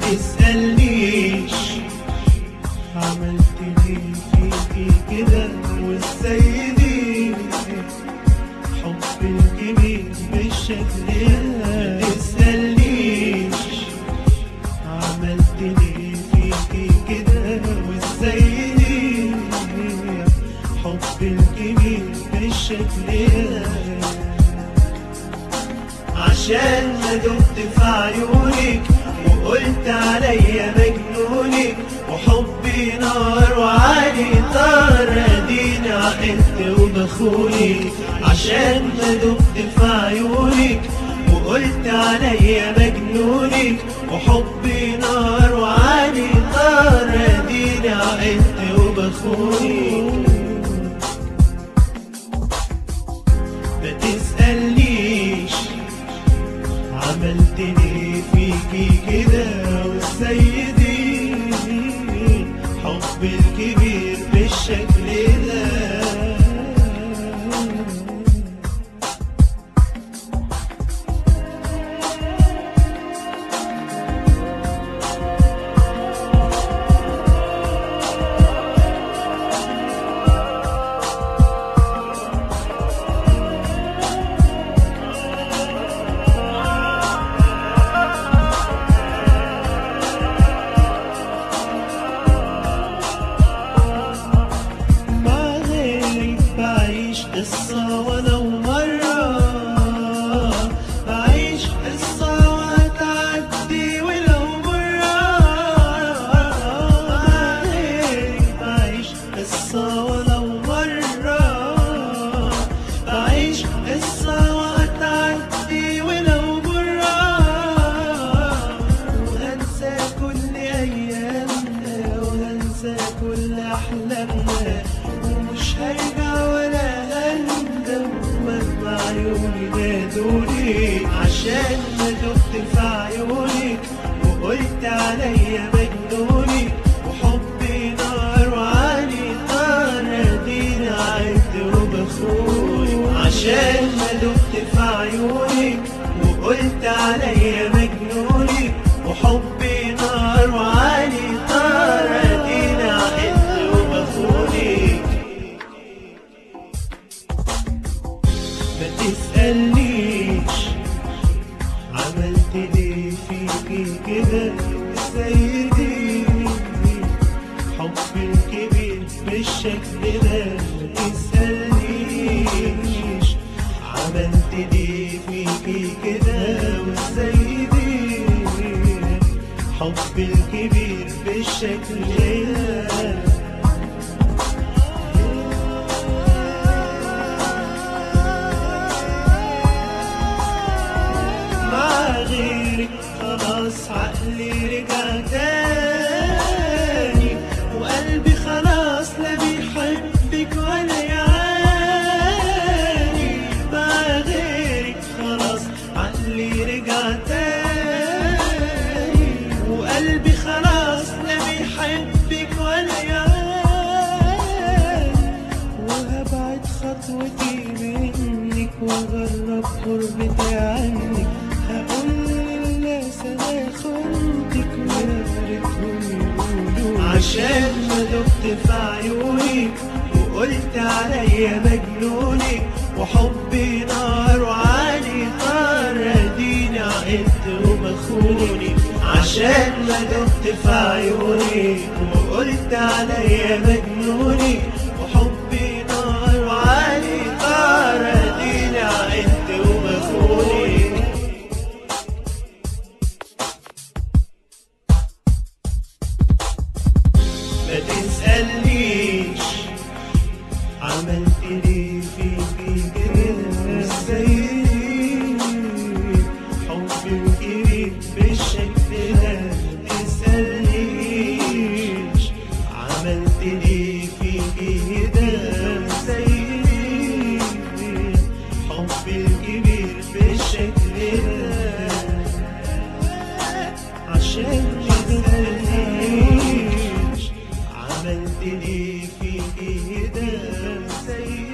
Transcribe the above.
تسألنيش عملت ليه فيكي كده وازاي دي حب الجميل بالشكل ده تسألنيش عملت ليه فيكي كده وازاي دي حب الجميل بالشكل ده عشان ما دمت في عيونك وقلت عليا مجنونك وحبي نار وعلي طار اديني عقلت وبخونك عشان ما دمت في عيونك وقلت عليا مجنونك وحبي نار وعلي طار اديني عقلت وبخونك ما تسألنيش عملت ليه فيكي كده وازاي دي حب الكبير بالشكل ده مع غيرك بعيش قصة ولو مرة بعيش قصة وهتعدي ولو مرة مع غيرك بعيش قصة ولو مرة بعيش قصة وهتعدي ولو مرة وهنسى كل أيامنا وهنسى كل أحلامنا ومش هرجع ولا هندم مهما عيوني نادوني عشان ما دقت في عيونك وقلت عليا مجنونك وحبي نار وعلي طار اديني عدت وبخونك عشان ما دقت في عيونك وقلت عليا مجنونك وحبي نار وعلي طار اديني عدت وبخونك ما تسألنيش عملت ليه فيكي كده ازاي دي حب الكبير بالشكل ده ما تسألنيش عملت ليه فيكي كده وازاي دي حب الكبير بالشكل ده مع غيرك خلاص عقلي رجع تاني وقلبي خلاص لا بيحبك ولا يعاني مع غيرك خلاص عقلي رجع تاني وقلبي خلاص لا بيحبك ولا يعاني وهبعد خطوتي منك واغرب قربتي عنك هقول للناس انا خنتك ويا ريتهم يقولوا عشان ما دقت في عيونك وقلت عليا مجنونك وحبي نار وعلي طار اديني عقدت وبخوني عشان ما دقت في عيونك وقلت عليا مجنونك وحبي نار وعلي طار اديني عقدت وبخوني ما تسألنيش عملت ليه فيكي كده ازاي حبي وكبير بالشكل ده ما تسألنيش عملت ليه فيكي كده ازاي حبي الكبير بالشكل ده عشان ما تسألنيش عملت ليه فيكي ده زي